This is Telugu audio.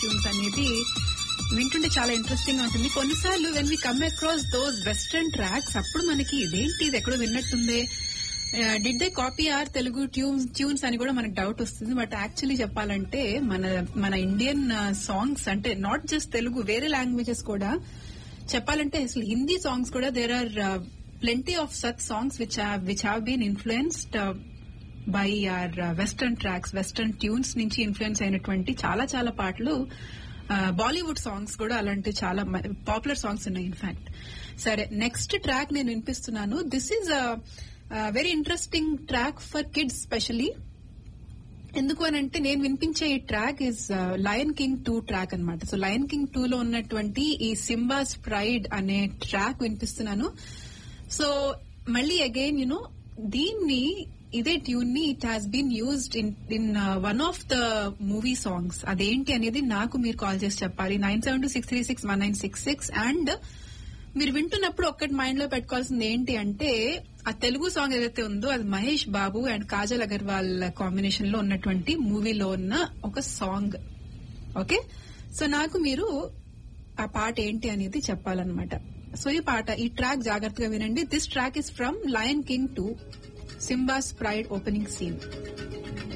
ట్యూన్స్ అనేది వింటుంటే చాలా ఇంట్రెస్టింగ్ గా ఉంటుంది కొన్నిసార్లు when we come across those western tracks అప్పుడు మనకి ఇదేంటి ఇది ఎక్కడో విన్నట్టుందే did they copy our Telugu tunes tunes అని కూడా మనకు డౌట్ వస్తుంది బట్ యాక్చువల్లీ చెప్పాలంటే మన మన ఇండియన్ సాంగ్స్ అంటే నాట్ జస్ట్ తెలుగు వేరే లాంగ్వేజెస్ కూడా చెప్పాలంటే అసలు హిందీ సాంగ్స్ కూడా there are plenty of such songs which which have been influenced by our western tracks western tunes నుంచి ఇన్ఫ్లుయెన్స్ అయినటువంటి చాలా చాలా పాటలు బాలీవుడ్ సాంగ్స్ కూడా అలాంటి చాలా పాపులర్ సాంగ్స్ ఉన్నాయి ఇన్ఫాక్ట్ సరే నెక్స్ట్ ట్రాక్ నేను వినిపిస్తున్నాను this is very interesting track for kids specially ఎందుకు అని అంటే నేను వినిపించే ఈ track is Lion King two track అనమాట సో లయన్ కింగ్ టూ లో ఉన్నటువంటి ఈ సింబాస్ ప్రైడ్ అనే ట్రాక్ వినిపిస్తున్నాను సో మళ్ళీ అగైన్ యునో దీన్ని ఇదే ట్యూన్ ని it has been used in in one of the movie songs అదేంటి అనేది నాకు మీరు కాల్ చేసి చెప్పాలి nine seven two six three six one nine six six and మీరు వింటున్నప్పుడు ఒక్కటి మైండ్ లో పెట్టుకోవాల్సింది ఏంటి అంటే ఆ తెలుగు సాంగ్ ఏదైతే ఉందో అది మహేష్ బాబు అండ్ కాజల్ అగర్వాల్ కాంబినేషన్ లో ఉన్నటువంటి మూవీలో ఉన్న ఒక సాంగ్ ఓకే సో నాకు మీరు ఆ పాట ఏంటి అనేది చెప్పాలన్నమాట సో ఈ పాట ఈ ట్రాక్ జాగ్రత్తగా వినండి this track is from Lion King two Simba's pride opening scene